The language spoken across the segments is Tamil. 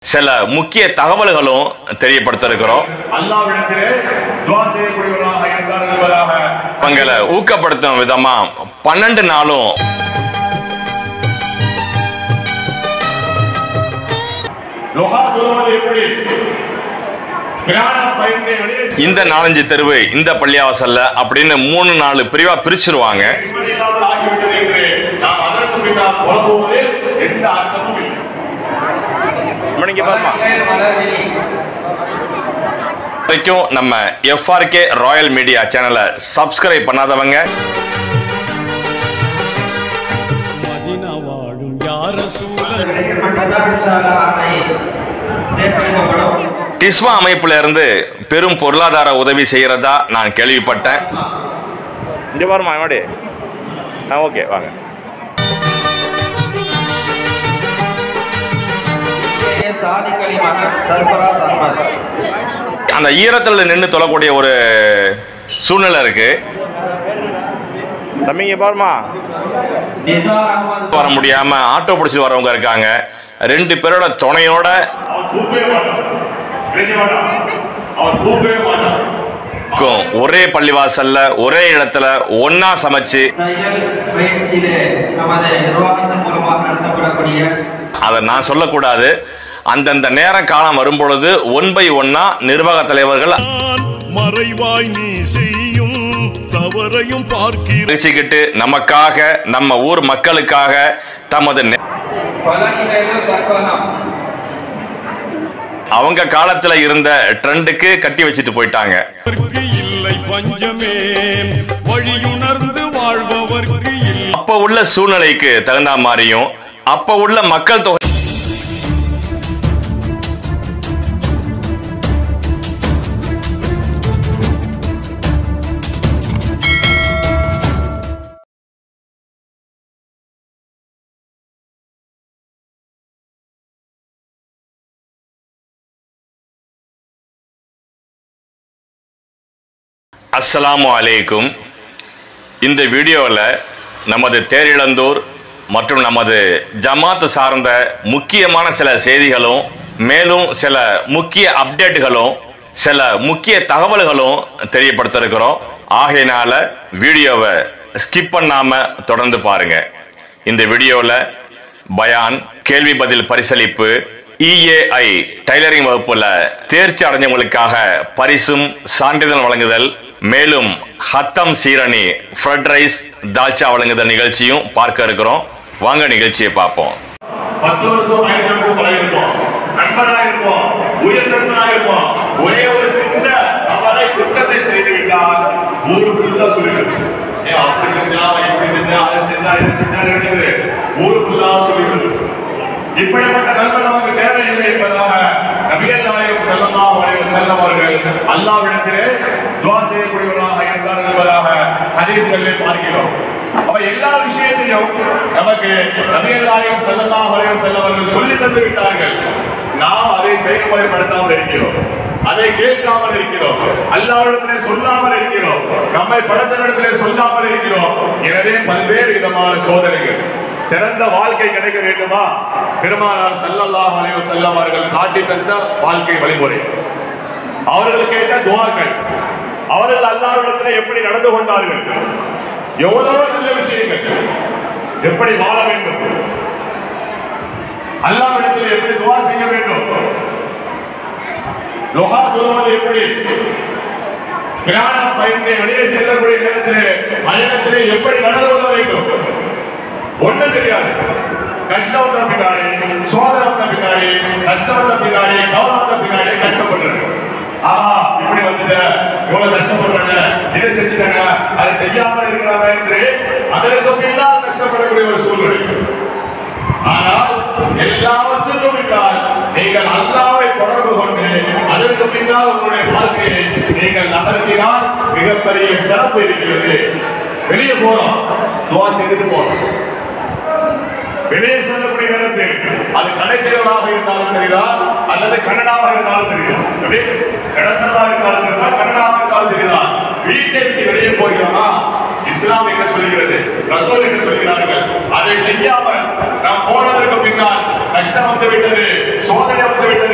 சில முக்கிய தகவல்களும் தெரியப்படுத்த இருக்கிறோம் அல்லாவிடத்திலே துவா செய்யக்கூடியவர்களாக இருந்தார்கள் என்பதாக அவங்களை ஊக்கப்படுத்தும் விதமா பன்னெண்டு நாளும் லொஹா தொழுவது எப்படி பிரயாணம் பயிர்ந்து வெளியே இந்த நாலஞ்சு தெருவு இந்த பள்ளியாவாசல்ல அப்படின்னு மூணு நாலு பிரிவா பிரிச்சிருவாங்க நிம்மதி இல்லாமல் ஆகிவிட்டது என்று நாம் அதற்கு பின்னால் புலம்புவதில் எந்த அர்த்தமும் இல்லை வரைக்கும் நம்ம எஃப்ஆர்கே ராயல் மீடியா சேனலை சப்ஸ்கிரைப் பண்ணாதவங்க மதினா வாழும் யார சூழல் டிஸ்வா அமைப்புல இருந்து பெரும் பொருளாதார உதவி செய்யறதா நான் கேள்விப்பட்டேன் இங்கே பாருமா மாடி ஆ ஓகே வாங்க சாதிக் அலி மகன் சர்பராஸ் அஹ்மத் அந்த ஈரத்துல நின்று தொழக்கூடிய ஒரு சூழ்நிலை இருக்கு தம்பி இங்கே பாருமா நிசார் அஹ்மத் வர முடியாம ஆட்டோ பிடிச்சி வரவங்க இருக்காங்க ரெண்டு பேரோட துணையோட அவன் தூக்கவே மாட்டான் நினைச்ச மாட்டான் அவன் தூக்கவே மாட்டான் இருக்கும். ஒரே பள்ளிவாசல்ல ஒரே இடத்துல ஒன்னா சமைச்சு தையல் பயிற்சியிலே நமது நிர்வாகத்தின் மூலமாக நடத்தப்படக்கூடிய அதை நான் சொல்லக்கூடாது அந்தந்த நேர காலம் வரும்பொழுது ஒன் பை ஒன்னா நிர்வாக தலைவர்கள் மறைவாய் நீ செய்யும் தவறையும் பார்க்கிறேன் வச்சுக்கிட்டு நமக்காக நம்ம ஊர் மக்களுக்காக தமது நெ- பழனிவேலு கற்பகம் அவங்க காலத்துல இருந்த ட்ரெண்டுக்கு கட்டி வச்சுட்டு போயிட்டாங்க அவர்க்கு இல்லை பஞ்சமே வழியுணர்ந்து வாழ்பவர்க்கு இல்லை அப்ப உள்ள சூழ்நிலைக்கு தகுந்த மாதிரியும் அப்ப உள்ள மக்கள் தொகை அஸ்ஸலாமு அலைக்கும் இந்த வீடியோவில் நமது தேரிழந்தூர் மற்றும் நமது ஜமாத் சார்ந்த முக்கியமான சில செய்திகளும் மேலும் சில முக்கிய அப்டேட்டுகளும் சில முக்கிய தகவல்களும் தெரியப்படுத்த இருக்கிறோம் ஆகையினால வீடியோவை ஸ்கிப் பண்ணாம தொடர்ந்து பாருங்க இந்த வீடியோவில் பயான் கேள்வி பதில் பரிசளிப்பு இஏஐ டைலரிங் வகுப்புல தேர்ச்சி அடைஞ்சவங்களுக்காக பரிசும் சான்றிதழ் வழங்குதல் மேலும் ஹத்தம் சீரணி ஃப்ரைட் ரைஸ் தால்ச்சா வழங்குதல் நிகழ்ச்சியும் பார்க்க இருக்கிறோம் வாங்க நிகழ்ச்சியை பார்ப்போம் பத்து வருஷம் பதினஞ்சு வருஷம் பழகி இருப்போம் நண்பனா இருப்போம் உயர் நண்பனா இருப்போம் ஒரே ஒரு சின்ன தவறை குற்றத்தை செய்து விட்டால் ஊரு ஃபுல்லா சொல்லிடுது ஏ அப்படி செஞ்சா அவன் இப்படி செஞ்சா அதை செஞ்சா இதை செஞ்சா நினைச்சது ஊரு ஃபுல்லா சொல்லிடுது இப்படிப்பட்ட நண்பன் நமக்கு தேவையில்லை என்பதாக நபிகள் நாயகம் ஸல்லல்லாஹு அலைஹி வஸல்லம் அவர்கள் அல்லாஹ்விடத்திலே துஆ செய்யக்கூடியவர்களாக இருந்தார்கள் என்பதாக ஹதீஸ்களிலே பார்க்கிறோம் அப்ப எல்லா விஷயத்தையும் நமக்கு நபிகள் நாயகம் ஸல்லல்லாஹு அலைஹி வஸல்லம் அவர்கள் சொல்லி தந்து விட்டார்கள் நாம் அதை செயல்முறைப்படுத்தாமல் இருக்கிறோம் அதை கேட்காமல் இருக்கிறோம் அல்லாவிடத்திலே சொல்லாமல் இருக்கிறோம் நம்மை படைத்தவரிடத்திலே சொல்லாமல் இருக்கிறோம் எனவே பல்வேறு விதமான சோதனைகள் சிறந்த வாழ்க்கை கிடைக்க வேண்டுமா பெருமானார் ஸல்லல்லாஹு அலைஹி வஸல்லம் அவர்கள் காட்டி தந்த வாழ்க்கை வழிமுறை அவர்கள் கேட்ட துவாக்கள் அவர்கள் அல்லாஹ்விடத்தில் எப்படி நடந்து கொண்டார்கள் எவ்வளவோ நல்ல விஷயங்கள் எப்படி வாழ வேண்டும் அல்லாஹ்விடத்தில் எப்படி துவா செய்ய வேண்டும் லொஹா தொழுவது எப்படி பிரயாணம் பயிர்ந்து வெளியே செல்லக்கூடிய நேரத்திலே பயணத்திலே எப்படி நடந்து கொள்ள வேண்டும் ஒண்ணு தெரியாது கஷ்டம் வந்த பின்னாடி சோதனை வந்த பின்னாடி கஷ்டம் வந்த பின்னாடி கவலை வந்த பின்னாடி கஷ்டப்படுறது ஆஹா இப்படி வந்துட்ட இவ்வளவு கஷ்டப்படுறாங்க இதை செஞ்சுட்டாங்க அதை செய்யாமல் இருக்கிறாங்க என்று அதற்கு பின்னால் கஷ்டப்படக்கூடிய ஒரு சூழ்நிலை ஆனால் எல்லாவற்றுக்கும் பின்னால் நீங்கள் அல்லாவை தொடர்பு கொண்டு அதற்கு பின்னால் உங்களுடைய வாழ்க்கையை நீங்கள் நகர்த்தினால் மிகப்பெரிய சிறப்பு இருக்கிறது வெளியே போறோம் துவா செய்துட்டு போறோம் வெளியே செல்லக்கூடிய நேரத்தில் அது கடைத்தேவனாக இருந்தாலும் சரிதான் அல்லது கன்னடாவாக இருந்தாலும் சரிதான் எப்படி கடத்தலாக இருந்தாலும் சரிதான் கன்னடாவாக இருந்தாலும் சரிதான் வீட்டை விட்டு வெளியே போகிறோமா இஸ்லாம் என்ன சொல்கிறது ரசூல் என்ன சொல்கிறார்கள் அதை செய்யாமல் நாம் போனதற்கு பின்னால் கஷ்டம் வந்து விட்டது சோதனை வந்து விட்டது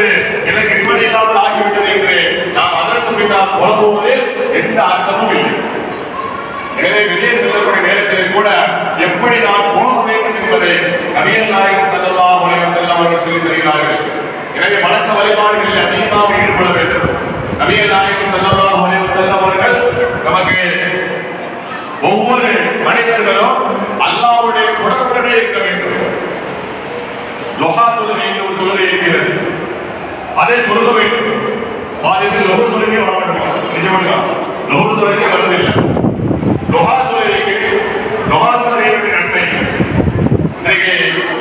புலம்புவதில் எந்த அர்த்தமும் இல்லை எனவே வெளியே செல்லக்கூடிய நேரத்திலே கூட எப்படி நான் போக வேண்டும் என்பதை நபியல் நாயகம் ஸல்லல்லாஹு அலைஹி வஸல்லம் அவர்கள் சொல்லித் தருகிறார்கள் எனவே வணக்க வழிபாடுகளில் அதிகமாக ஈடுபட வேண்டும் நபியல் நாயகம் ஸல்லல்லாஹு அலைஹி வஸல்லம் அவர்கள் நமக்கு ஒவ்வொரு மனிதர்களும் அல்லாஹ்வுடைய தொடர்புடனே இருக்க வேண்டும் லொஹா தொழுகை என்று ஒரு தொழுகை இருக்கிறது அதை தொழுக வேண்டும் பாலியத்தில் லொஹு தொழுகை வர வேண்டும் நிஜமாக லொஹு தொழுகை வருவதில்லை லொஹா தொழுகைக்கு லொஹா தொழுகையுடைய நன்மை இன்றைக்கு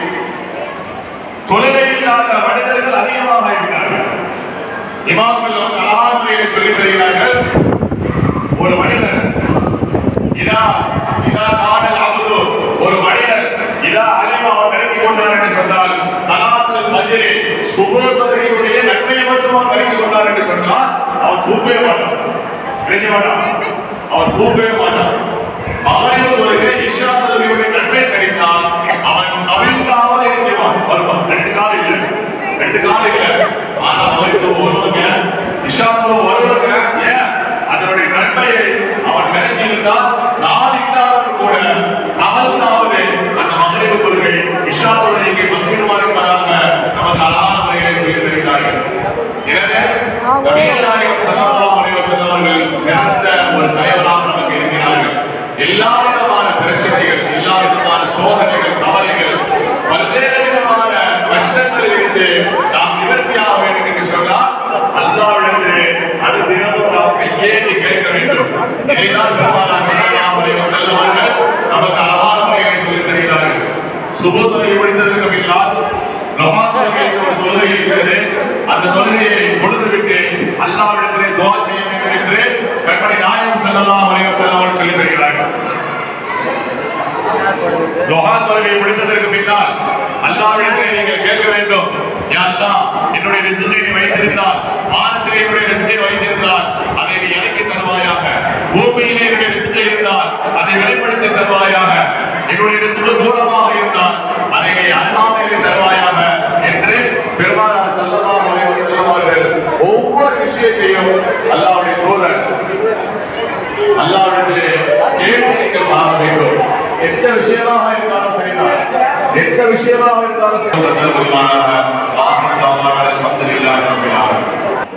தொழுகை இல்லாத மனிதர்கள் அதிகமாக இருக்கிறார்கள் இமாம்கள் நமக்கு அழகான முறையில் சொல்லித் தருகிறார்கள் ஒரு மனிதர் இதா இதா காணல் அபுது ஒரு மனிதர் இதா அலிமா அவர் விலகி கொண்டார் என்று சொன்னால் சலாத்துல் ஃபஜ்ரி சுபஹ் தொழுகையுடைய நன்மையை மட்டும் அவர் விலகி கொண்டார் என்று சொன்னால் அவன் தூக்கவே மாட்டான் நினைச்ச மாட்டான் அவன் தூக்கவே மாட்டான் மகரிப தொழுகை இஷா தொழுகையுடைய நன்மை கிடைத்தால் அவன் கவிழ்ந்தாவது என்ன செய்வான் வருவான் ரெண்டு காலம் இல்லை ரெண்டு காலம் இல்லை ஆனா மகரிப வருவாங்க இஷா தொழுகை வருவாங்க ஏன் அதனுடைய நன்மையை அவன் விலகி இருந்தால் நாள் இல்லாதவன் கூட கவல்தாவது அந்த மகரிப தொழுகை இஷா தொழுகைக்கு பங்கிடுவார் என்பதாக நமக்கு அழகான முறைகளை சொல்லி தருகிறார்கள் எனவே நபிகள் நாயகம் ஸல்லல்லாஹு அலைஹி வஸல்லம் அவர்கள் சிறந்த ஒரு தலைவராக நமக்கு இருக்கிறார்கள் எல்லா விதமான பிரச்சனைகள் எல்லா விதமான சோதனைகள் கவலைகள் பல்வேறு விதமான கஷ்டங்களில் இருந்து நாம் நிவர்த்தியாக வேண்டும் என்று சொன்னால் அல்லாவிடத்திலே அது தினமும் நாம் கையேந்தி கேட்க வேண்டும் இதைதான் பெருமானா ஸல்லல்லாஹு அலைஹி வஸல்லம் அவர்கள் நமக்கு அழகான முறைகளை சொல்லித் தருகிறார்கள் சுப தொழுகை முடிந்ததற்கு பின்னால் லொஹா தொழுகை என்ற ஒரு தொழுகை இருக்கிறது அந்த தொழுகையை தொழுதுவிட்டு அல்லாவிடத்திலே துவா செய்ய வேண்டும் என்று கண்மணி நாயகம் ஸல்லல்லாஹு அலைஹி வஸல்லம் அவர்கள் சொல்லித் தருகிறார்கள் லொஹா தொழுகை முடித்ததற்கு பின்னால் அல்லாவிடத்திலே நீங்கள் கேட்க வேண்டும் யா அல்லாஹ் என்னுடைய ரிசுகை நீ வைத்திருந்தால் வானத்திலே என்னுடைய ரிசுகை வைத்திருந்தால் அதை நீ இறக்கி தருவாயாக பூமியிலே என்னுடைய ரிசுகை இருந்தால் அதை வெளிப்படுத்தி தருவாயாக என்னுடைய ரிசுகு தூரமாக இருந்தால் அதை நீ அருகாமையிலே தருவாயாக என்று பெருமானார் ஸல்லல்லாஹு அலைஹி வஸல்லம் அவர்கள் ஒவ்வொரு விஷயத்தையும் அல்லாஹ்வுடைய தூதர் அல்லாவிடத்திலே கேட்டு நீங்கள் வாழ வேண்டும் எந்த விஷயமாக இருந்தாலும் சரிதான் எந்த விஷயமாக இருந்தாலும் சரி பெருமானாக ஆசிரியமாக அல்ஹம்துலில்லாஹி ரப்பில் ஆலமீன்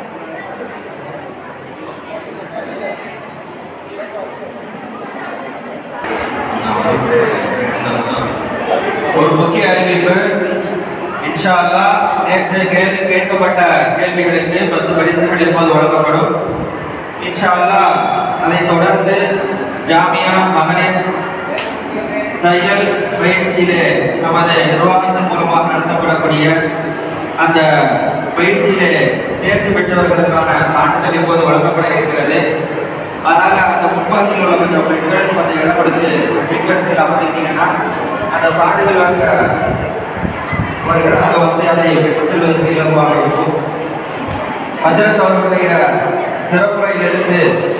ஒரு முக்கிய அறிவிப்பு இன்ஷா அல்லாஹ் நேற்று கேள்வி கேட்கப்பட்ட கேள்விகளுக்கு பத்து பரிசுகள் இப்போது வழங்கப்படும் இன்ஷா அல்லாஹ் அதைத் தொடர்ந்து ஜாமியா மகளிர் தையல் பயிற்சியிலே நமது நிர்வாகத்தின் மூலமாக நடத்தப்படக்கூடிய அந்த பயிற்சியிலே தேர்ச்சி பெற்றவர்களுக்கான சான்றிதழ் இப்போது வழங்கப்பட இருக்கிறது அதனால அந்த முன்பாத்தில் உள்ள கொஞ்சம் பெண்கள் கொஞ்சம் இடப்படுத்து பின்வரிசையில் அமர்ந்திட்டீங்கன்னா அந்த சான்றிதழ் வாங்க அவர்கள் அங்கே வந்து அதை பெற்றுச் செல்வதற்கு இலகுவாக இருக்கும் ஹசரத் அவர்களுடைய சிறப்புரையிலிருந்து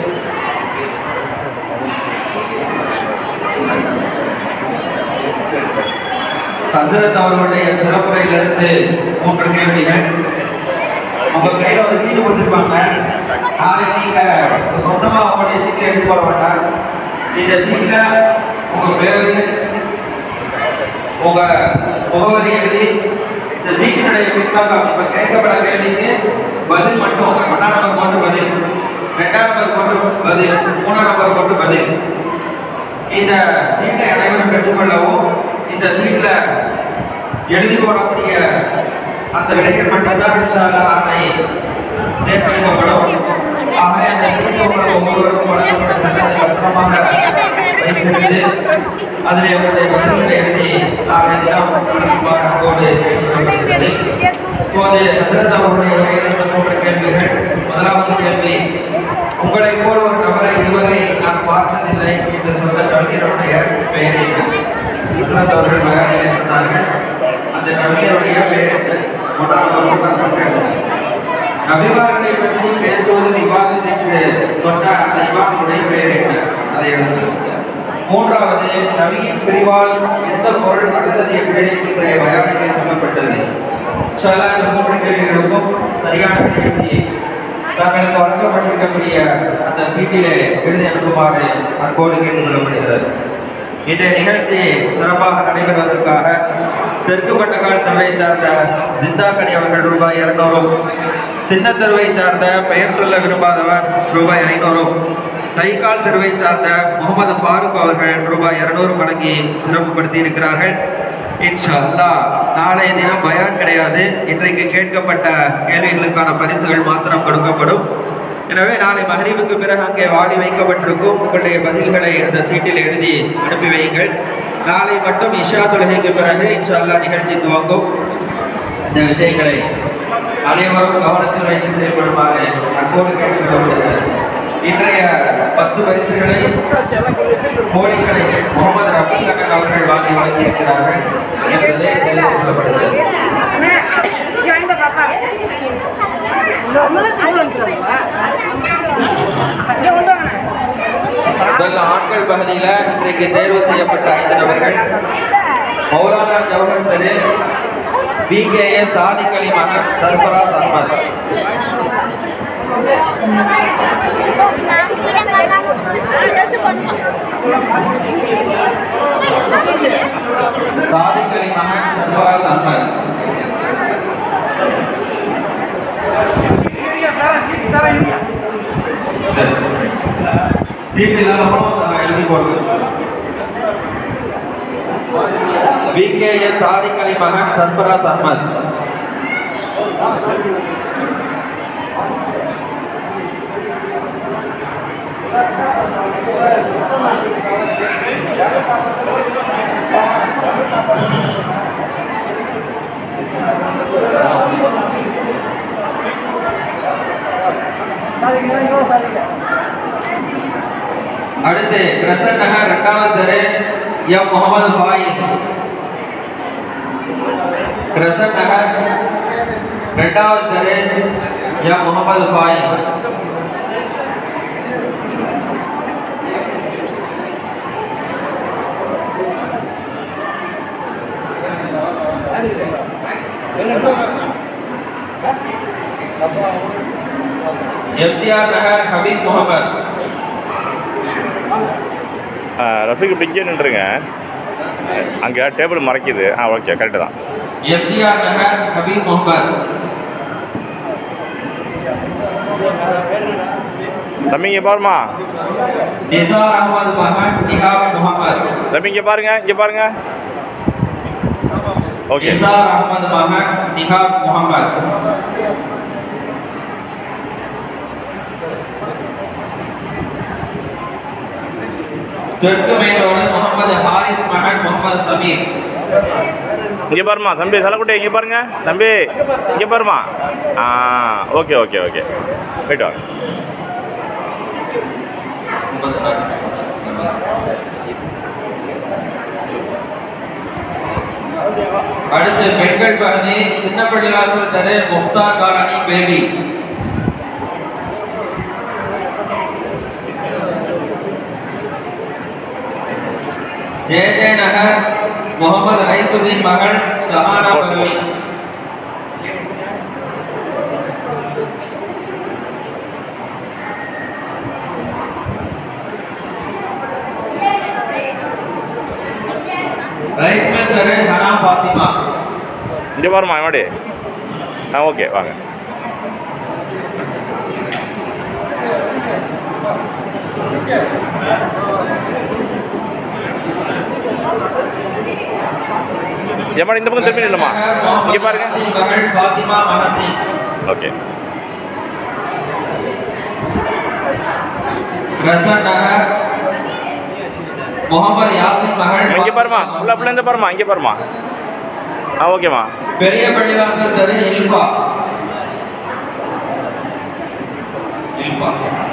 ஹசரத் அவர்களுடைய சிறப்புரையிலிருந்து மூன்று கேள்விகள் உங்க கையில ஒரு சீட்டு கொடுத்துருப்பாங்க நாளைக்கு நீங்க சொந்தமா உங்களுடைய சீட்டில் எழுதி போட வேண்டாம் இந்த சீட்ல உங்க பேரு உங்க முகவரி எழுதி இந்த சீட்டினுடைய பின்பாக்கம் இப்ப கேட்கப்பட்ட கேள்விக்கு பதில் மட்டும் ஒன்றாம் நம்பர் போட்டு பதில் ரெண்டாம் நம்பர் போட்டு பதில் மூணாம் நம்பர் போட்டு பதில் இந்த சீட்டை அனைவரும் பெற்றுக்கொள்ளவும் இந்த சீட்ல எழுதி போடக்கூடிய அந்த விடைகள் மட்டும்தான் இன்ஷால்லா நாளை தேர்ந்தெடுக்கப்படும் ஆகவே அந்த சீட்டு உங்களுக்கு ஒவ்வொருவருக்கும் வழங்கப்பட்டுள்ளது அதை பத்திரமாக வைத்திருந்து அதில் உங்களுடைய பதில்களை எழுதி நாளை தினம் அனுப்புமாறு அன்போடு கேட்டுக்கொள்ளப்படுகிறது இப்போது ஹசரத் அவருடைய உரையிலிருந்து மூன்று கேள்விகள் முதலாவது கேள்வி உங்களை போல் ஒரு நபரை இதுவரை நான் பார்த்ததில்லை என்று சொன்ன கவிஞருடைய பெயர் என்ன ஹசரத் அவர்கள் மகாநிலை சொன்னார்கள் அந்த கவிஞருடைய பெயர் என்ன மூன்றாவது கூட்டம் நபிமார்களை பற்றி பேசுவது விவாதம் என்று சொன்ன அந்த இமாமுடைய பெயர் என்ன அதை எழுதுங்கள் மூன்றாவது நபியின் பிரிவால் எந்த பொருள் அடுத்தது என்று இன்றைய பயானிலே சொல்லப்பட்டது இன்ஷா அல்லாஹ் இந்த மூன்று கேள்விகளுக்கும் சரியான விடையை தங்களுக்கு வழங்கப்பட்டிருக்கக்கூடிய அந்த சீட்டிலே எழுதி அனுப்புமாறு அன்போடு கேட்டுக்கொள்ளப்படுகிறது இன்றைய நிகழ்ச்சி சிறப்பாக நடைபெறுவதற்காக தெற்கு பட்டக்கால் தெருவை சார்ந்த ஜிந்தாக்கனி அவர்கள் ரூபாய் இருநூறும் சின்ன தெருவை சார்ந்த பெயர் சொல்ல விரும்பாதவர் ரூபாய் ஐநூறும் தைக்கால் தெருவை சார்ந்த முகமது ஃபாரூக் அவர்கள் ரூபாய் இருநூறு வழங்கி சிறப்புப்படுத்தி இருக்கிறார்கள் இன்ஷா அல்லாஹ் நாளைய தினம் பயான் கிடையாது இன்றைக்கு கேட்கப்பட்ட கேள்விகளுக்கான பரிசுகள் மாத்திரம் கொடுக்கப்படும் எனவே நாளை மகரீபுக்கு பிறகு அங்கே வாடி வைக்கப்பட்டிருக்கும் உங்களுடைய பதில்களை அந்த சீட்டில் எழுதி அனுப்பி வையுங்கள் நாளை மட்டும் இஷா தொழுகைக்கு பிறகு இன்ஷா அல்லாஹ் நிகழ்ச்சி துவங்கும் இந்த விஷயங்களை அனைவரும் கவனத்தில் வைத்து செயல்படுமாறு அன்போடு கேட்டுக்கொள்ளப்படுகிறது இன்றைய பத்து பரிசுகளை கோழிகளை முகமது ரஃபீக் அண்ணன் அவர்கள் வாங்கி வாங்கியிருக்கிறார்கள் என்பதை தெரிவித்துக் கொள்ளப்படுகிறது முதல்ல ஆண்கள் பகுதியில் இன்றைக்கு தேர்வு செய்யப்பட்ட ஐந்து நபர்கள் மௌலானா ஜவஹர் தெரு பிகேஎஸ் சாதிக் அலி மகன் சர்பராஸ் அஹ்மத் சாதிக் அலி மகன் சர்பராஸ் அஹ்மத் சரி சீட் இல்லாதவங்களும் நான் எழுதி போடுறேன் விகேஎஸ் சாதிக் அலி மகன் சர்பராஸ் அஹ்மத் அடுத்து கிரசன் நகர் இரண்டாவது தெரு எம் முகமது ஃபாயிஸ் கிரசன் நகர் இரண்டாவது தெரு எம் முகமது ஃபாயிஸ் எம்ஜிஆர் நகர் ஹபீப் முகமது ஆ, ரஃபீக் இப்படி இங்கே நின்றுங்க அங்கே டேபிள் மறைக்குது ஆ ஓகே கரெக்டு தான் எம்ஜிஆர் நகர் ஹபீப் முகமது தம்பி இங்கே பாருமா நிசார் அகமது மகன் நிகாப் முகமது தம்பி இங்கே பாருங்க இங்கே பாருங்க ஓகே நிசார் அகமது மகன் நிகாப் முகமது தெற்கு மெயின் ரோடு முகமது ஹாரிஸ் மகன் முகமது சமீர் இங்கே பாருமா தம்பி சலக்குட்டி இங்கே பாருங்க தம்பி இங்கே பாருமா ஆ ஓகே ஓகே ஓகே போயிட்டு வாங்க முகமது ஹாரிஸ் சமீர் அடுத்து பெண்கள் பகுதி சின்ன பள்ளிவாசல் தெரு Muftar colony baby J J Nagar Mohammed Raisudeen மகள் ஷஹானா பர்வீன் ரைஸ் மில் தெரு ஹனா ஃபாத்திமா இங்கே பாருமா மாடி ஆ ஓகே வாங்க ஏமாடி இந்த பக்கம் திரும்பி இல்லைம்மா இங்கே பாருங்க மகள் ஃபாத்திமா மஹசி ஓகே ரசன் நகர் முகமது யாசின் மகள் இங்கே பாருமா உள்ள உள்ள இந்த பாருமா இங்கே பாருமா ஆ ஓகேம்மா பெரிய பள்ளிவாசல் தெரு இல்ஃபா இல்ஃபா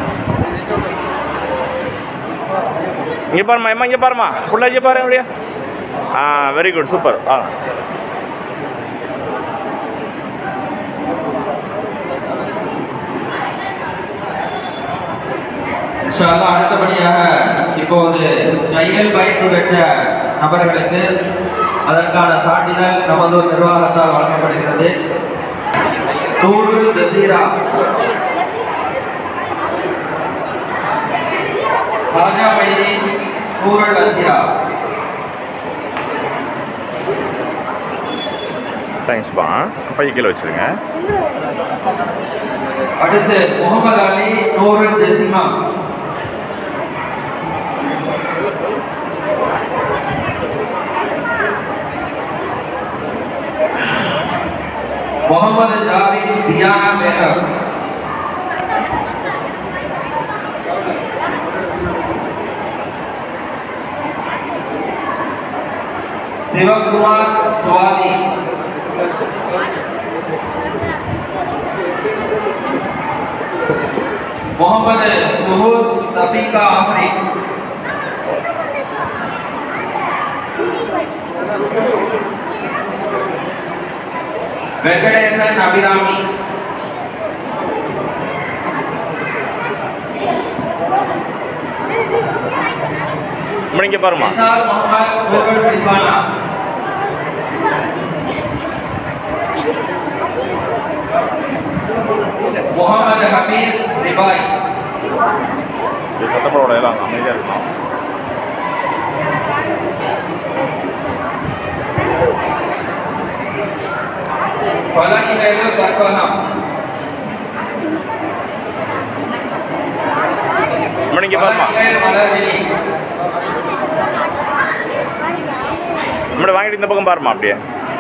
இங்கே பாருமா அம்மா இங்கே பாருமா உள்ள இங்கே பாருங்க அப்படியே ஆ வெரி குட் சூப்பர் ஆ இன்ஷா அல்லாஹ் அடுத்தபடியாக இப்போது தையல் பயிற்சி பெற்ற நபர்களுக்கு அதற்கான சான்றிதழ் நமதூர் நிர்வாகத்தால் வழங்கப்படுகிறது நூறுல் ஜசீரா ஹாஜா மைதீன் நூருல் அசிரா தேங்க்ஸ்ப்பா பைய கீழே வச்சுருங்க அடுத்து முகமது அலி நூருல் ஜெசிமா முகமது ஜாவித் தியானா பேகம் சிவகுமார் சுவாதி முகமது சுஹூத் சஃபீகா அம்ரி வெங்கடேசன் அபிராமி இங்கே பாருமா நிசார் முகமது நூருல் ரித்வானா முகமது ஹபீஸ் ரிபாய் சத்தப்படோட எல்லாம் அமைதியாக இருக்கணும் பழனிவேலு கற்பகம் இங்கே பாருமா பழனிவேல் மலர்விழி நம்மளை வாங்கிட்டு இந்த பக்கம் பாருமா அப்படியே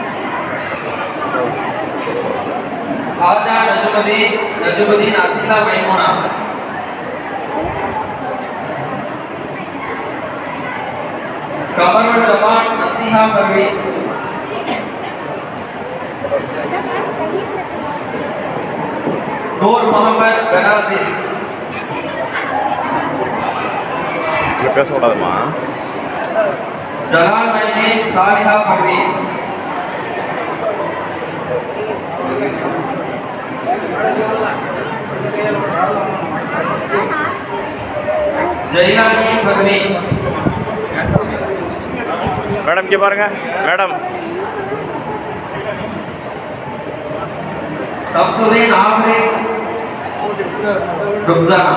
ஹாஜா நஜுமுதீன் நஜுமுதீன் அசிலா மைமுனா கமருல் ஜமான் நசீஹா பர்வீன் நூர் முகமது பெனாசிர் இங்கே பேசக்கூடாதுமா ஜலால் மைதீன் சாலிஹா பர்வீன் ஜெயிலானி பர்வீன் மேடம் இங்கே பாருங்க மேடம் சம்சுதீன் ஆஃப்ரின் ருக்ஸானா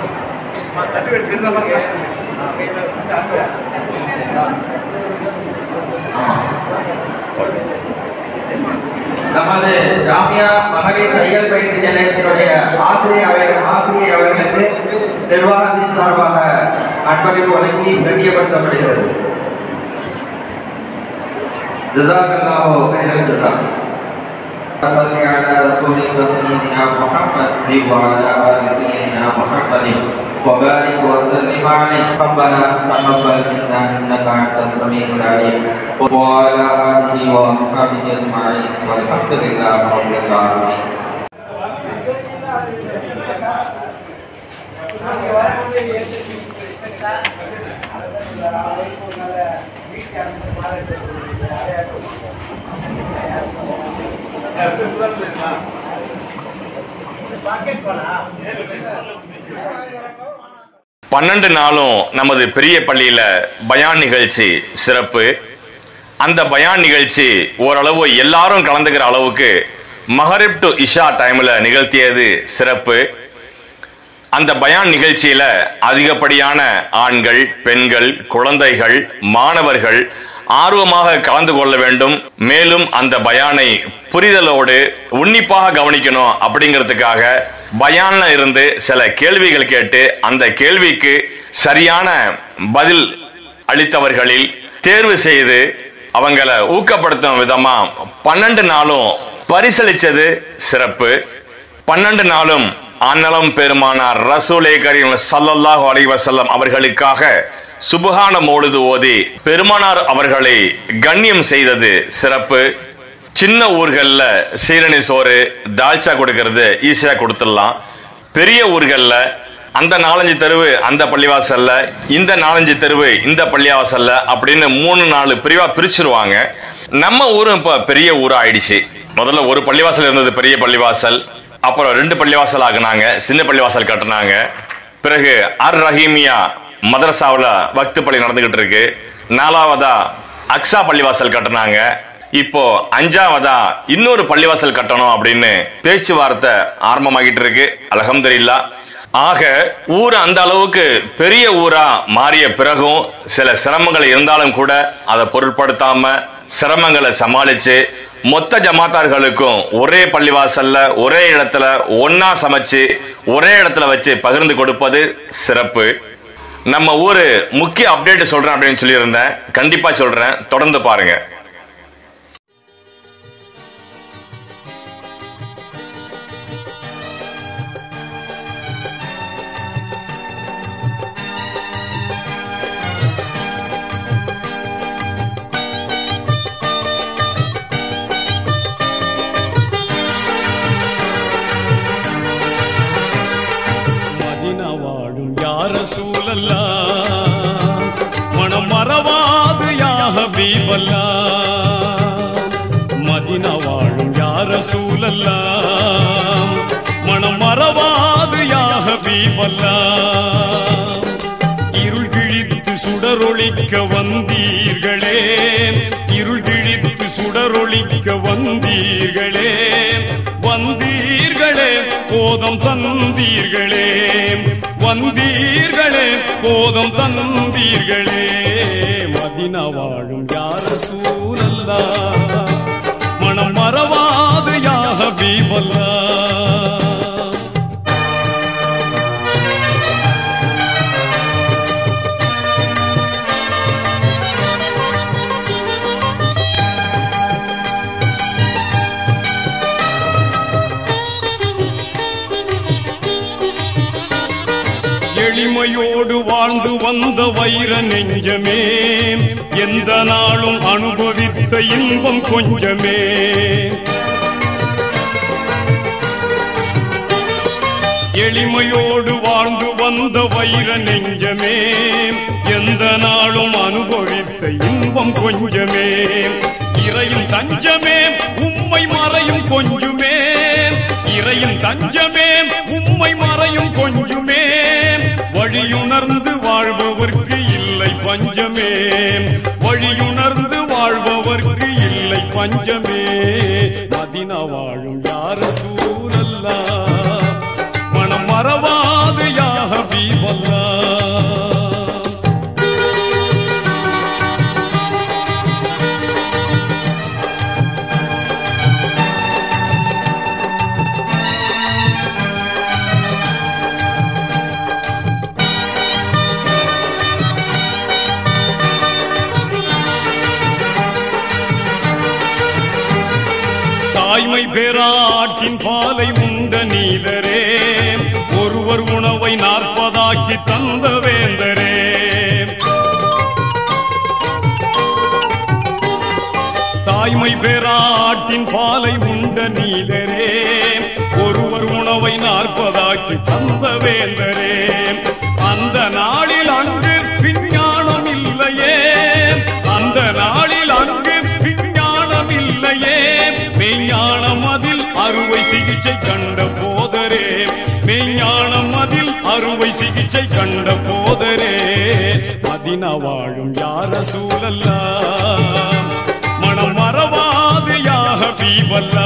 நமது ஜாமியா மகளிர் தையல் பயிற்சி நிலையத்தினுடைய ஆசிரியர் அவர் ஆசிரியை அவர்களுக்கு நிர்வாகத்தின் சார்பாக அன்பளிப்பு வழங்கி கண்ணியப்படுத்தப்படுகிறது ஜசாக்கல்லாஹு கைரல் ஜஸா صل على رسولك سيدنا محمد وعلى آل سيدنا محمد وبارك وسلم عليه ربنا تقبل منا إنك أنت السميع العليم وعلى آله وأصحابه أجمعين والحمد لله رب العالمين பன்னெண்டு நாளும் நமது பெரிய பள்ளியில பயான் நிகழ்ச்சி சிறப்பு அந்த பயான் நிகழ்ச்சி ஓரளவு எல்லாரும் கலந்துக்கிற அளவுக்கு மகரிப் டு இஷா டைம்ல நிகழ்த்தியது சிறப்பு அந்த பயான் நிகழ்ச்சியில அதிகப்படியான ஆண்கள் பெண்கள் குழந்தைகள் மாணவர்கள் ஆர்வமாக கலந்து கொள்ள வேண்டும் மேலும் அந்த பயானை புரிதலோடு உன்னிப்பாக கவனிக்கணும் அப்படிங்கிறதுக்காக பயான்ல இருந்து சில கேள்விகள் கேட்டு அந்த கேள்விக்கு சரியான பதில் அளித்தவர்களில் தேர்வு செய்து அவங்கள ஊக்கப்படுத்தும் விதமா பன்னெண்டு நாளும் பரிசளிச்சது சிறப்பு பன்னெண்டு நாளும் அன்னலம் பெருமானார் ரசூலே கரீம் ஸல்லல்லாஹு அலைஹி வஸல்லம் அவர்களுக்காக சுபஹான மோழுது ஓதி பெருமானார் அவர்களை கண்ணியம் செய்தது சிறப்பு சின்ன ஊர்கள்ல சீரணி சோறு தால்ச்சா கொடுக்கறது ஈஸியா கொடுத்துடலாம் பெரிய ஊர்கள்ல அந்த நாலஞ்சு தெருவு அந்த பள்ளிவாசல்ல இந்த நாலஞ்சு தெருவு இந்த பள்ளிவாசல்ல அப்படின்னு மூணு நாலு பிரிவா பிரிச்சிருவாங்க நம்ம ஊரும் இப்ப பெரிய ஊரா ஆயிடுச்சு முதல்ல ஒரு பள்ளிவாசல் இருந்தது பெரிய பள்ளிவாசல் அப்புறம் ரெண்டு பள்ளிவாசல் ஆக்குனாங்க சின்ன பள்ளிவாசல் கட்டினாங்க பிறகு அர் ரஹீமியா மதரசாவில் வக்து பள்ளி நடந்துகிட்டு இருக்கு நாலாவதா அக்ஸா பள்ளிவாசல் கட்டினாங்க இப்போ அஞ்சாவதா இன்னொரு பள்ளிவாசல் கட்டணும் அப்படின்னு பேச்சுவார்த்தை ஆரம்பமாகிட்டு இருக்கு அல்ஹம்துலில்லாஹ் ஆக ஊர் அந்த அளவுக்கு பெரிய ஊரா மாறிய பிறகும் சில சிரமங்கள் இருந்தாலும் கூட அதை பொருட்படுத்தாம சிரமங்களை சமாளிச்சு மொத்த ஜமாத்தார்களுக்கும் ஒரே பள்ளிவாசல்ல ஒரே இடத்துல ஒன்னா சமைச்சு ஒரே இடத்துல வச்சு பகிர்ந்து கொடுப்பது சிறப்பு நம்ம ஊரு முக்கிய அப்டேட் சொல்றேன் அப்படின்னு சொல்லியிருந்தேன் கண்டிப்பா சொல்றேன் தொடர்ந்து பாருங்க மதினா வாழும் யார சூழல்லா மனம் மறவாது யாக பீபல்லா மதினா வாழும் யார சூழல்லா மனம் மறவாது யாக பீபல்லா இருள் கிழித்து சுடரொளிக்க வந்தீர்களே இருள் கிழித்து சுடரொளிக்க வந்தீர்களே வந்தீர்களே போதம் தந்தீர்களே வந்தீர்களே போதம் தந்தீர்களே மதினா வாழும் யார சூழல்லா மனம் மறவாது யாக பீபல்லா எளிமையோடு வாழ்ந்து வந்த வைர நெஞ்சமே எந்த நாளும் அனுபவித்த இன்பம் கொஞ்சமே எளிமையோடு வாழ்ந்து வந்த வைர நெஞ்சமே எந்த நாளும் அனுபவித்த இன்பம் கொஞ்சமே இறையும் தஞ்சமே உம்மை மறையும் கொஞ்சுமே இறையும் தஞ்சமே உம்மை மறையும் கொஞ்சுமே வழியுணர்ந்து வாழ்பவர்க்கு இல்லை பஞ்சமே வழியுணர்ந்து வாழ்பவர்க்கு இல்லை பஞ்சமே மதினா வாழும் யார சூழல்லா மனம் மறவாது யாக பீவல்லா தாய்மை பெறாட்டின் பாலை உண்ட நீதரே ஒருவர் உணவை நாற்பதாக்கி தந்த வேந்தரே தாய்மை பெறாட்டின் பாலை உண்ட நீதரே ஒருவர் உணவை நாற்பதாக்கி தந்த வேந்தரே அந்த நாளில் அங்கு விஞ்ஞானம் இல்லையே அந்த நாளில் அங்கு விஞ்ஞானம் இல்லையே மெய்ஞானம் அதில் அறுவை சிகிச்சை கண்ட போதரே மெய்ஞானம் அதில் அறுவை சிகிச்சை கண்ட போதரே மதினா வாழும் யார சூழல்லா மனம் மறவாது யாக பீவல்லா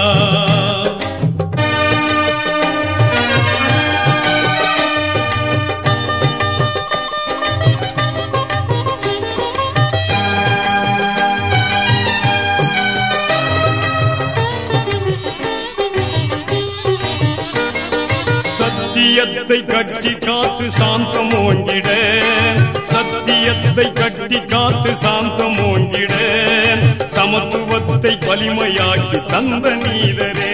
சத்தியத்தை கட்டி காத்து சாந்தம் ஓங்கிட சத்தியத்தை கட்டி காத்து சாந்தம் ஓங்கிட சமத்துவத்தை வலிமையாக்கி தந்த நீதரே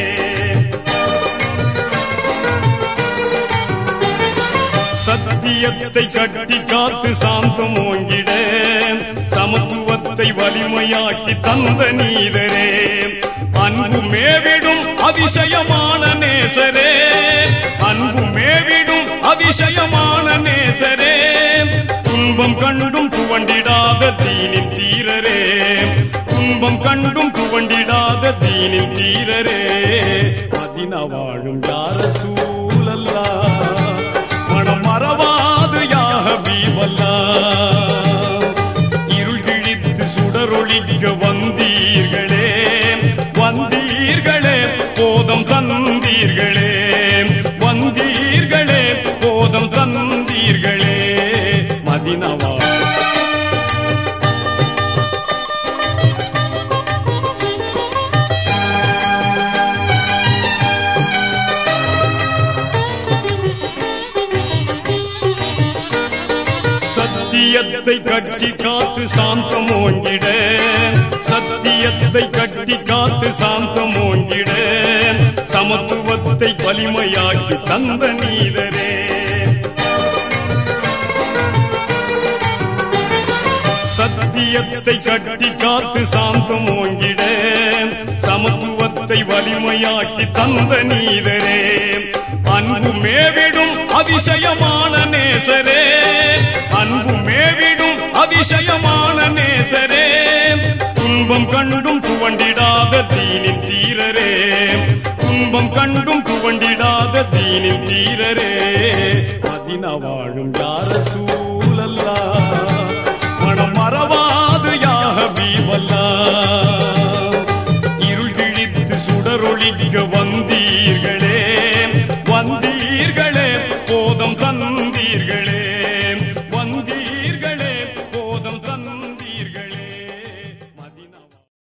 சத்தியத்தை கட்டி காத்து சாந்தம் ஓங்கிட சமத்துவத்தை வலிமையாக்கி தந்த நீதரே அன்பு மேவிடும் அதிசயமான நேசரே அன்பு மேவிடும் அதிசயமான நேசரே துன்பம் கண்டும் துவண்டிடாத தீனின் தீரரே துன்பம் கண்டும் துவண்டிடாத தீனின் தீரரே மதினா வாழும் யார சூழல்லா மனம் மறவாது யாக பீவல்லா இருள் கிழித்து சுடரொளிக்க வந்தீர்களே வந்தீர்களே போதம் தந்தீர்களே வந்தீர்களே சத்தியத்தை கட்டி காத்து சாந்தம் ஓங்கிட சத்தியத்தை கட்டி காத்து சாந்தம் ஓங்கிட சமத்துவத்தை வலிமையாக்கி தந்த நீதரே சத்தியத்தை கட்டி காத்து சாந்தம் ஓங்கிட சமத்துவத்தை வலிமையாக்கி தந்த நீதரே அன்பு மேவிடும் அதிசயமான நேசரே அன்பு மேவிடும் அதிசயமான நேசரே துன்பம் கண்டும் துவண்டிடாத தீனின் தீரரே துன்பம் கண்டும் துவண்டிடாத தீனின் தீரரே அதின வாழும் யார சூழல்லா மனம் மறவாது யாக வீவல்லா இருள் கிழித்து சுடரொளிக்க வந்தீர்களே வந்தீர்களே போதம் தந்தீர்களே வந்தீர்களே போதம் தந்தீர்களே மதினா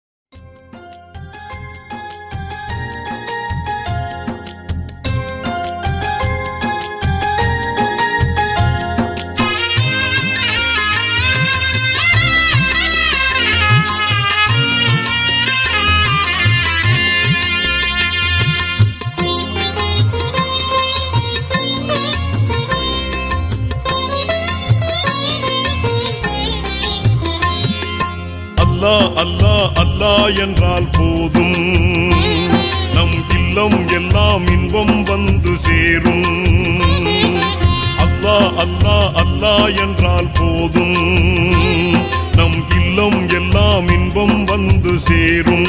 அல்லா அல்லா அல்லா என்றால் போதும் நம் இல்லம் எல்லாம் இன்பம் வந்து சேரும் அல்லா அல்லா அல்லா என்றால் போதும் நம் இல்லம் எல்லாம் இன்பம் வந்து சேரும்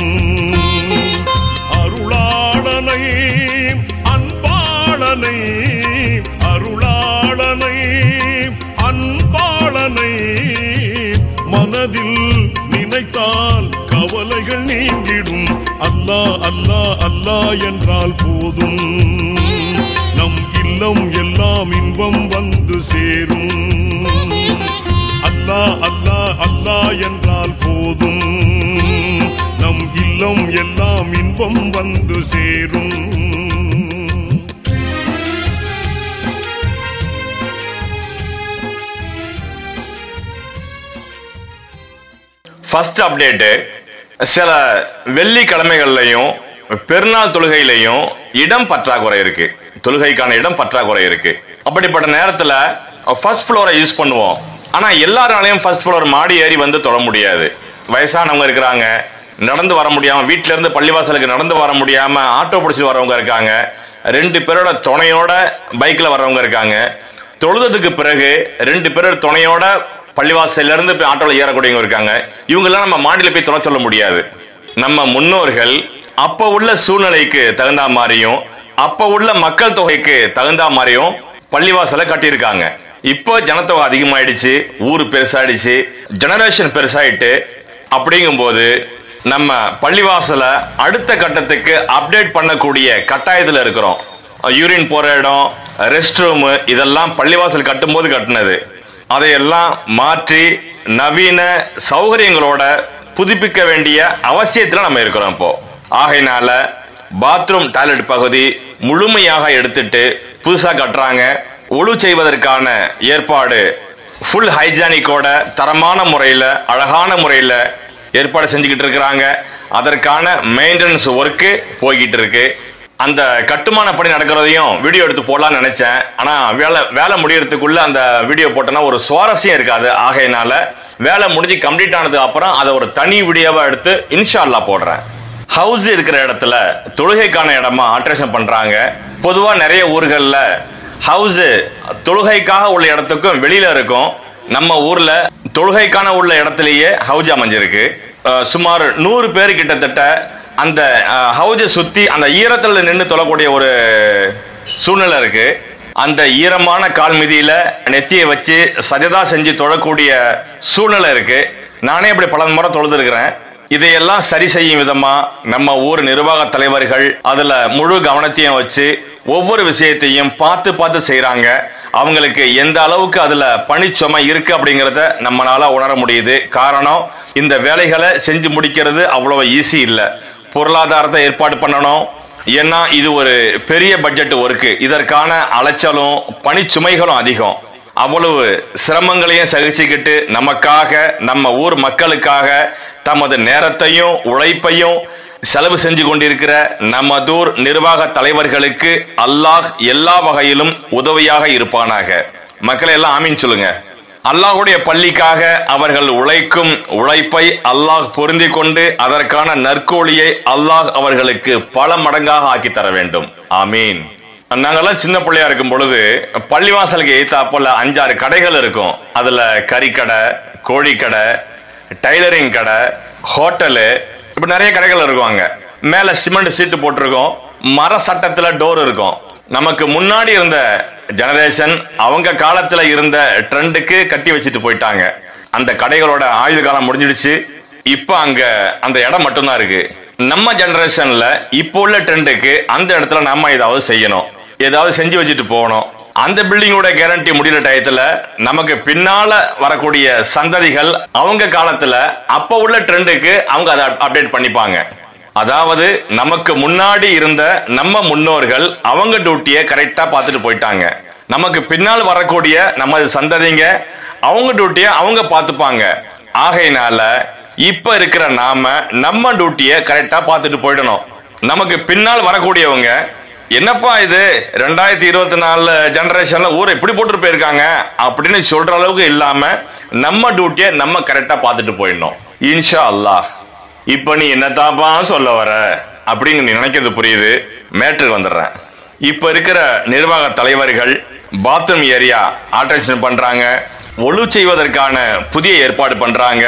அருளாளனை அன்பாளனை அருளாளனை அன்பாளனை மனதில் நினைத்தால் கவலைகள் நீங்கிடும் அல்லா அல்லா அல்லா என்றால் போதும் நம் இல்லம் எல்லாம் இன்பம் வந்து சேரும் அல்லா அல்லா அல்லா என்றால் போதும் நம் இல்லம் எல்லாம் இன்பம் வந்து சேரும் ஃபர்ஸ்ட் அப்டேட்டு சில வெள்ளிக்கிழமைகள்லையும் பெருநாள் தொழுகையிலையும் இடம் பற்றாக்குறை இருக்கு தொழுகைக்கான இடம் பற்றாக்குறை இருக்கு அப்படிப்பட்ட நேரத்தில் ஃபர்ஸ்ட் ஃப்ளோரை யூஸ் பண்ணுவோம் ஆனால் எல்லாராலையும் ஃபர்ஸ்ட் ஃப்ளோர் மாடி ஏறி வந்து தொழ முடியாது வயசானவங்க இருக்கிறாங்க நடந்து வர முடியாமல் வீட்டில இருந்து பள்ளிவாசலுக்கு நடந்து வர முடியாமல் ஆட்டோ பிடிச்சி வரவங்க இருக்காங்க ரெண்டு பேரோட துணையோட பைக்கில் வர்றவங்க இருக்காங்க தொழுதத்துக்கு பிறகு ரெண்டு பேரோட துணையோட பள்ளிவாசல்ல இருந்து போய் ஆட்டோல ஏறக்கூடியவங்க இருக்காங்க இவங்கெல்லாம் நம்ம மாடியில போய் தொலை சொல்ல முடியாது நம்ம முன்னோர்கள் அப்ப உள்ள சூழ்நிலைக்கு தகுந்த மாதிரியும் அப்ப உள்ள மக்கள் தொகைக்கு தகுந்த மாதிரியும் பள்ளிவாசலை கட்டியிருக்காங்க இப்போ ஜனத்தொகை அதிகமாயிடுச்சு ஊர் பெருசாயிடுச்சு ஜெனரேஷன் பெருசாயிட்டு அப்படிங்கும்போது நம்ம பள்ளிவாசலை அடுத்த கட்டத்துக்கு அப்டேட் பண்ணக்கூடிய கட்டாயத்தில் இருக்கிறோம் யூரின் போற இடம் ரெஸ்ட் ரூம் இதெல்லாம் பள்ளிவாசல் கட்டும்போது கட்டினது அதையெல்லாம் மாற்றி நவீன சௌகரியங்களோட புதுப்பிக்க வேண்டிய அவசியத்தில் நம்ம இருக்கிறோம் இப்போ ஆகையினால பாத்ரூம் டாய்லெட் பகுதி முழுமையாக எடுத்துட்டு புதுசா கட்டுறாங்க ஒழு செய்வதற்கான ஏற்பாடு ஃபுல் ஹைஜானிக்கோட தரமான முறையில் அழகான முறையில் ஏற்பாடு செஞ்சுக்கிட்டு இருக்கிறாங்க அதற்கான மெயின்டெனன்ஸ் ஒர்க்கு போய்கிட்டு இருக்கு அந்த கட்டுமான பணி நடக்கிறதையும் வீடியோ எடுத்து போடலாம்னு நினைச்சேன் ஆனா வேலை வேலை முடியறதுக்குள்ள அந்த வீடியோ போட்டோன்னா ஒரு சுவாரஸ்யம் இருக்காது ஆகையினால வேலை முடிஞ்சு கம்ப்ளீட் ஆனதுக்கு அப்புறம் அதை ஒரு தனி வீடியோவா எடுத்து இன்ஷா அல்லாஹ் போடுறேன் ஹவுஸ் இருக்கிற இடத்துல தொழுகைக்கான இடமா ஆல்ட்ரேஷன் பண்றாங்க பொதுவா நிறைய ஊர்கள்ல ஹவுஸ் தொழுகைக்காக உள்ள இடத்துக்கும் வெளியில இருக்கும் நம்ம ஊர்ல தொழுகைக்கான உள்ள இடத்துலயே ஹவுஸ் அமைஞ்சிருக்கு அஹ் சுமார் நூறு பேர் கிட்டத்தட்ட அந்த ஹவுஜை சுத்தி அந்த ஈரத்துல நின்று தொழக்கூடிய ஒரு சூழ்நிலை இருக்கு அந்த ஈரமான கால் மிதியில நெத்தியை வச்சு சஜதா செஞ்சு தொழக்கூடிய சூழ்நிலை இருக்கு நானே இப்படி பல முறை தொழுதுருக்கிறேன் இதையெல்லாம் சரி செய்யும் விதமா நம்ம ஊர் நிர்வாக தலைவர்கள் அதுல முழு கவனத்தையும் வச்சு ஒவ்வொரு விஷயத்தையும் பார்த்து பார்த்து செய்றாங்க அவங்களுக்கு எந்த அளவுக்கு அதுல பணிச்சுமை இருக்கு அப்படிங்கிறத நம்மளால உணர முடியுது காரணம் இந்த வேலைகளை செஞ்சு முடிக்கிறது அவ்வளவு ஈஸி இல்லை பொருளாதாரத்தை ஏற்பாடு பண்ணணும் ஏன்னா இது ஒரு பெரிய பட்ஜெட் ஒர்க்கு இதற்கான அலைச்சலும் பணிச்சுமைகளும் அதிகம் அவ்வளவு சிரமங்களையும் சகிச்சுக்கிட்டு நமக்காக நம்ம ஊர் மக்களுக்காக தமது நேரத்தையும் உழைப்பையும் செலவு செஞ்சு கொண்டிருக்கிற நமதூர் நிர்வாக தலைவர்களுக்கு அல்லாஹ் எல்லா வகையிலும் உதவியாக இருப்பானாக மக்களை எல்லாம் ஆமீன் சொல்லுங்க அல்லாஹ்வுடைய பள்ளிக்காக அவர்கள் உழைக்கும் உழைப்பை அல்லாஹ் பொருந்தி கொண்டு அதற்கான நற்கூலியை அல்லாஹ் அவர்களுக்கு பல மடங்காக ஆக்கி தர வேண்டும் ஆமீன் நாங்கெல்லாம் சின்ன பிள்ளையா இருக்கும் பொழுது பள்ளிவாசலுக்கு எய்த்தாப்போல அஞ்சாறு கடைகள் இருக்கும் அதுல கறிக்கடை கோழிக்கடை டைலரிங் கடை ஹோட்டலு இப்ப நிறைய கடைகள் இருக்கும் அங்க மேல சிமெண்ட் சீட்டு போட்டிருக்கோம் மர சட்டத்துல டோர் இருக்கும் நமக்கு முன்னாடி இருந்த ஜெனரேஷன் அவங்க காலத்துல இருந்த ட்ரெண்டுக்கு கட்டி வச்சுட்டு போயிட்டாங்க அந்த கடைகளோட ஆயுள் காலம் முடிஞ்சிடுச்சு இப்ப அங்க அந்த இடம் மட்டும்தான் இருக்கு நம்ம ஜெனரேஷன்ல இப்போ உள்ள ட்ரெண்டுக்கு அந்த இடத்துல நம்ம ஏதாவது செய்யணும் ஏதாவது செஞ்சு வச்சுட்டு போகணும் அந்த பில்டிங்கோட கேரண்டி முடிகிற டயத்துல நமக்கு பின்னால வரக்கூடிய சந்ததிகள் அவங்க காலத்துல அப்ப உள்ள ட்ரெண்டுக்கு அவங்க அதை அப்டேட் பண்ணிப்பாங்க அதாவது நமக்கு முன்னாடி இருந்த நம்ம முன்னோர்கள் அவங்க டியூட்டியை கரெக்டா பார்த்துட்டு போயிட்டாங்க நமக்கு பின்னால் வரக்கூடிய நமது சந்ததிங்க அவங்க டியூட்டியை அவங்க பார்த்துப்பாங்க ஆகையினால இப்ப இருக்கிற நாம நம்ம டியூட்டியை கரெக்டா பார்த்துட்டு போயிடணும் நமக்கு பின்னால் வரக்கூடியவங்க என்னப்பா இது ரெண்டாயிரத்தி இருபத்தி நாலு ஜெனரேஷன்ல ஊரை இப்படி போட்டு போயிருக்காங்க அப்படின்னு சொல்ற அளவுக்கு இல்லாம நம்ம டியூட்டியை நம்ம கரெக்டா பார்த்துட்டு போயிடணும் இன்ஷா அல்லாஹ் இப்ப நீ என்னத்தாப்பா சொல்ல வர அப்படின்னு நீ நினைக்கிறது புரியுது மேட்ருக்கு வந்துடுறேன் இப்ப இருக்கிற நிர்வாக தலைவர்கள் பாத்ரூம் ஏரியா ஆல்ட்ரேஷன் பண்றாங்க ஒழு செய்வதற்கான புதிய ஏற்பாடு பண்றாங்க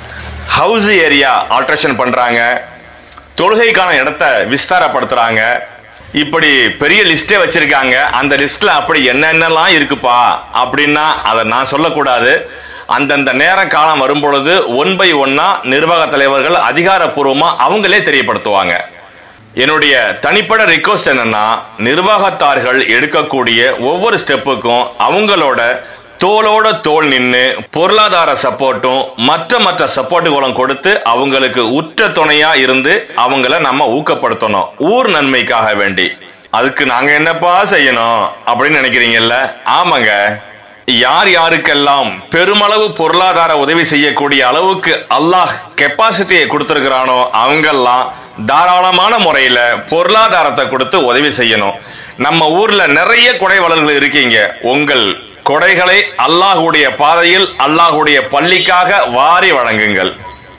ஹவுஸ் ஏரியா ஆல்ட்ரேஷன் பண்றாங்க தொழுகைக்கான இடத்த விஸ்தாரப்படுத்துறாங்க இப்படி பெரிய லிஸ்டே வச்சிருக்காங்க அந்த லிஸ்ட்ல அப்படி என்னென்னலாம் இருக்குப்பா அப்படின்னா அதை நான் சொல்லக்கூடாது அந்தந்த நேர காலம் வரும் பொழுது ஒன் பை ஒன்னா நிர்வாக தலைவர்கள் அதிகாரப்பூர்வமா அவங்களே தெரியப்படுத்துவாங்க என்னுடைய தனிப்பட்ட ரிக்வஸ்ட் என்னன்னா நிர்வாகத்தார்கள் எடுக்கக்கூடிய ஒவ்வொரு ஸ்டெப்புக்கும் அவங்களோட தோளோட தோள் நின்று பொருளாதார சப்போர்ட்டும் மற்ற மற்ற சப்போர்ட்டுகளும் கொடுத்து அவங்களுக்கு உற்ற துணையா இருந்து அவங்கள நம்ம ஊக்கப்படுத்தணும் ஊர் நன்மைக்காக வேண்டி அதுக்கு நாங்க என்னப்பா செய்யணும் அப்படின்னு நினைக்கிறீங்கல்ல ஆமாங்க யார் யாருக்கெல்லாம் பெருமளவு பொருளாதார உதவி செய்யக்கூடிய அளவுக்கு அல்லாஹ் கெப்பாசிட்டியை கொடுத்திருக்கிறானோ அவங்கெல்லாம் தாராளமான முறையில பொருளாதாரத்தை கொடுத்து உதவி செய்யணும் நம்ம ஊர்ல நிறைய கொடைவளர்கள் இருக்கீங்க உங்கள் கொடைகளை அல்லாஹுடைய பாதையில் அல்லாஹுடைய பள்ளிக்காக வாரி வழங்குங்கள்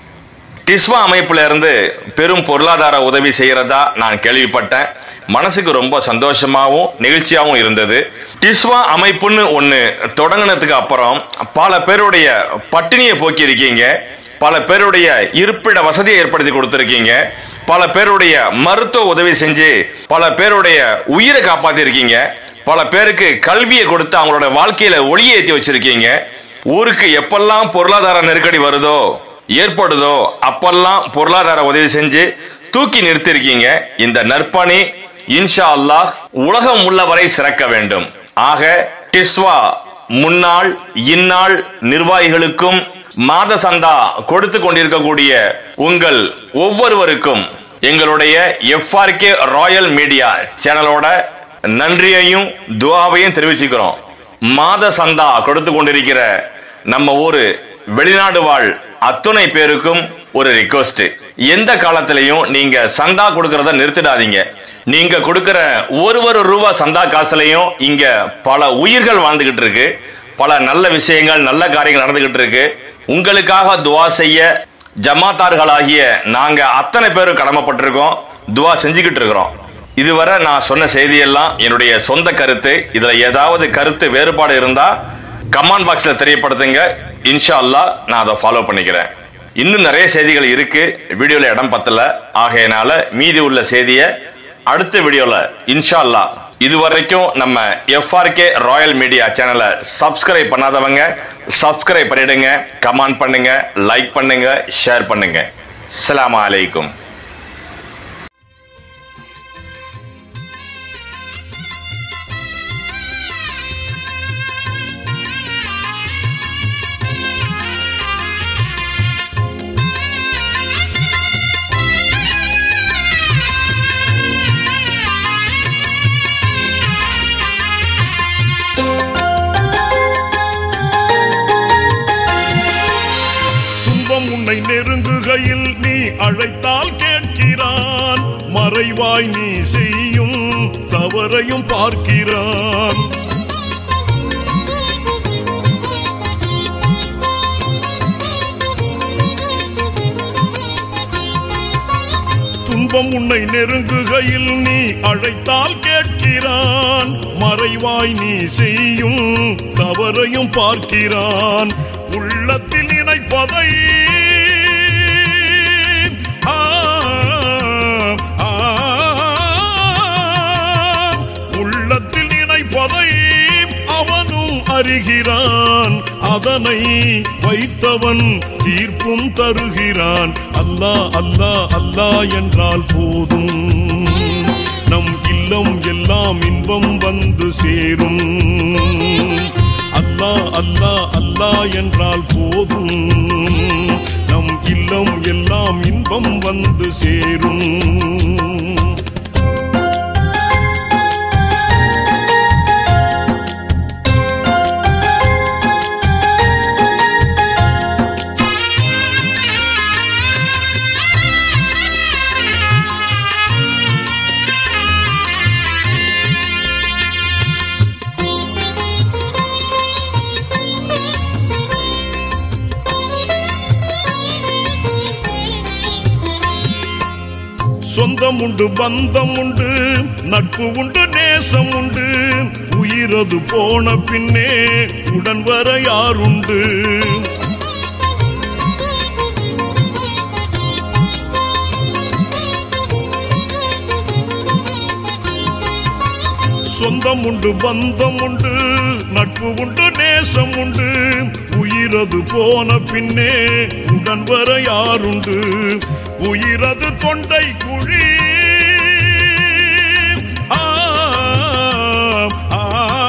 டிஸ்வா அமைப்புல இருந்து பெரும் பொருளாதார உதவி செய்யறதா நான் கேள்விப்பட்டேன் மனசுக்கு ரொம்ப சந்தோஷமாவும் நிகழ்ச்சியாகவும் இருந்தது டிஸ்வா அமைப்புன்னு ஒன்று தொடங்கினதுக்கு அப்புறம் பல பேருடைய பட்டினியை போக்கி இருக்கீங்க பல பேருடைய இருப்பிட வசதியை ஏற்படுத்தி கொடுத்துருக்கீங்க பல பேருடைய மருத்துவ உதவி செஞ்சு பல பேருடைய உயிரை காப்பாத்திருக்கீங்க பல பேருக்கு கல்வியை கொடுத்து அவங்களோட வாழ்க்கையில ஒளியை ஏற்றி வச்சிருக்கீங்க ஊருக்கு எப்பெல்லாம் பொருளாதார நெருக்கடி வருதோ ஏற்படுதோ அப்பெல்லாம் பொருளாதார உதவி செஞ்சு தூக்கி நிறுத்திருக்கீங்க இந்த நற்பணி இன்ஷா அல்லாஹ் உலகம் உள்ளவரை சிறக்க வேண்டும் ஆக டிஸ்வா முன்னாள் இந்நாள் நிர்வாகிகளுக்கும் மாத சந்தா கொடுத்து கொண்டிருக்கக்கூடிய உங்கள் ஒவ்வொருவருக்கும் எங்களுடைய எஃப்ஆர்கே ராயல் மீடியா சேனலோட நன்றியையும் துவாவையும் தெரிவிச்சுக்கிறோம் மாத சந்தா கொடுத்து கொண்டிருக்கிற நம்ம ஊரு வெளிநாடு வாழ் அத்துணை பேருக்கும் ஒரு ரிக்வஸ்ட் எந்த காலத்திலையும் நீங்க சந்தா கொடுக்கறத நிறுத்திடாதீங்க நீங்க கொடுக்கிற ஒரு ஒரு ரூபா சந்தா காசுலையும் இங்க பல உயிர்கள் வாழ்ந்துகிட்டு இருக்கு பல நல்ல விஷயங்கள் நல்ல காரியங்கள் நடந்துகிட்டு இருக்கு உங்களுக்காக துவா செய்ய ஜமாத்தார்களாகிய நாங்க அத்தனை பேரும் கடமைப்பட்டிருக்கோம் துவா செஞ்சுக்கிட்டு இருக்கிறோம் இதுவரை நான் சொன்ன செய்தியெல்லாம் என்னுடைய சொந்த கருத்து இதுல ஏதாவது கருத்து வேறுபாடு இருந்தா கமெண்ட் பாக்ஸ்ல தெரியப்படுத்துங்க இன்ஷா அல்லாஹ் நான் அதை ஃபாலோ பண்ணிக்கிறேன் இன்னும் நிறைய செய்திகள் இருக்கு வீடியோல இடம் பத்தல ஆகையினால மீதி உள்ள செய்தியை அடுத்த வீடியோல இன்ஷா அல்லாஹ் இதுவரைக்கும் நம்ம எஃப்ஆர்கே ராயல் மீடியா சேனலை சப்ஸ்கிரைப் பண்ணாதவங்க சப்ஸ்கிரைப் பண்ணிடுங்க கமெண்ட் பண்ணுங்க லைக் பண்ணுங்க ஷேர் பண்ணுங்க அஸ்ஸலாமு அலைக்கும் உன்னை நெருங்குகையில் நீ அழைத்தால் கேட்கிறான் மறைவாய் நீ செய்யும் தவறையும் பார்க்கிறான் துன்பம் உன்னை நெருங்குகையில் நீ அழைத்தால் கேட்கிறான் மறைவாய் நீ செய்யும் தவறையும் பார்க்கிறான் உள்ளத்தில் நினைப்பதை ஆ, ஆ, உள்ளத்தில் நினைப்பதை அவனும் அறிகிறான் அதனை வைத்தவன் தீர்ப்பும் தருகிறான் அல்லாஹ் அல்லாஹ் அல்லாஹ் என்றால் போதும் நம் இல்லம் எல்லாம் இன்பம் வந்து சேரும் அல்லாஹ் அல்லாஹ் அல்லாஹ் என்றால் போதும் நம் இல்லம் எல்லாம் இன்பம் வந்து சேரும் சொந்தம் உண்டு பந்தம் உண்டு நட்பு உண்டு நேசம் உண்டு உயிரது போன பின்னே உடன் வர யாருண்டு சொந்தம் உண்டு பந்தம் உண்டு நட்பு உண்டு நேசம் உண்டு உயிரது போன பின்னே உடன் வர யாருண்டு உயிரது தொண்டை குழி ஆ, ஆ,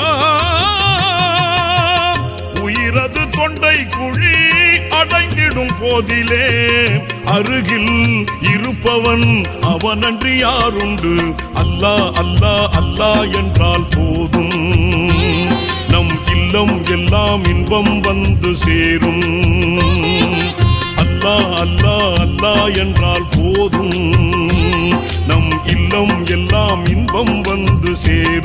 உயிரது தொண்டை குழி அடைந்திடும் போதிலே அருகில் இருப்பவன் அவனன்றி யாருண்டு அல்லாஹ் அல்லாஹ் அல்லாஹ் என்றால் போதும் நம் இல்லம் எல்லாம் இன்பம் வந்து சேரும் அல்லாஹ் அல்லாஹ் அல்லாஹ் என்றால் போதும் நம் இல்லம் எல்லாம் இன்பம் வந்து சேரும்